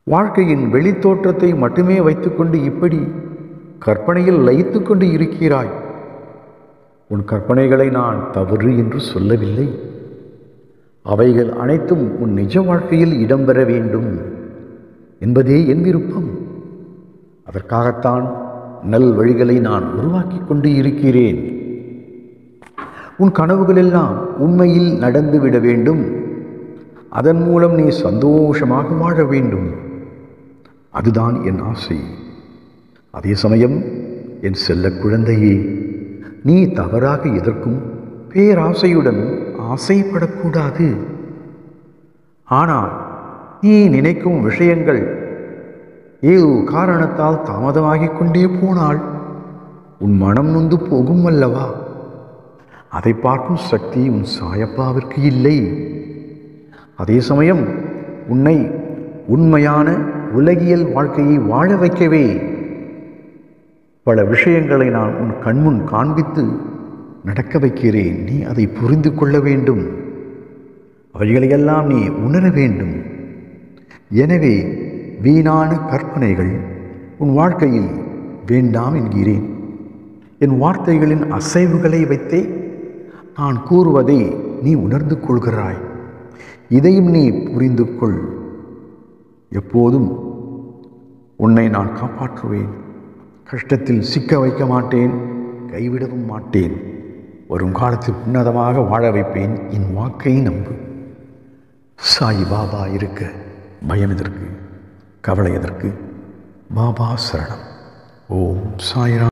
வாழ்க்கையின் வெளித்தோற்றத்தை மட்டுமே வைத்துக்கொண்டு இப்படி கற்பனையில் லயித்து கொண்டு இருக்கிறாய் உன் கற்பனைகளை நான் தவறு என்று சொல்லவில்லை அவைகள் அனைத்தும் உன் நிஜ வாழ்க்கையில் இடம்பெற வேண்டும் என்பதே என் விருப்பம் அதற்காகத்தான் நல் வழிகளை நான் உருவாக்கி கொண்டு இருக்கிறேன் உன் கனவுகள் எல்லாம் உண்மையில் நடந்துவிட வேண்டும் அதன் மூலம் நீ சந்தோஷமாக வாழ வேண்டும் அதுதான் என் ஆசை அதே சமயம் என் செல்ல குழந்தையே நீ தவறாக எதற்கும் பேராசையுடன் ஆசைப்படக்கூடாது ஆனால் நீ நினைக்கும் விஷயங்கள் ஏதோ காரணத்தால் தாமதமாகிக் கொண்டே போனால் உன் மனம் நொந்து போகும் அல்லவா அதை பார்க்கும் சக்தி உன் சாயப்பாவிற்கு இல்லை அதே சமயம் உன்னை உண்மையான உலகியல் வாழ்க்கையை வாழ வைக்கவே பல விஷயங்களை நான் உன் கண்முன் காண்பித்து நடக்க வைக்கிறேன் நீ அதை புரிந்து கொள்ள வேண்டும் அவைகளையெல்லாம் நீ உணர வேண்டும் எனவே வீணான கற்பனைகள் உன் வாழ்க்கையில் வேண்டாம் என்கிறேன் என் வார்த்தைகளின் அசைவுகளை வைத்தே நான் கூறுவதை நீ உணர்ந்து கொள்கிறாய் இதையும் நீ புரிந்து கொள் எப்போதும் உன்னை நான் காப்பாற்றுவேன் கஷ்டத்தில் சிக்க வைக்க மாட்டேன் கைவிடவும் மாட்டேன் வரும் காலத்தில் உன்னதமாக வாழ வைப்பேன் என் வாக்கை நம்பு சாய் பாபா இருக்க பயம் எதற்கு கவலை எதற்கு பாபா சரணம் ஓம் சாய்ராம்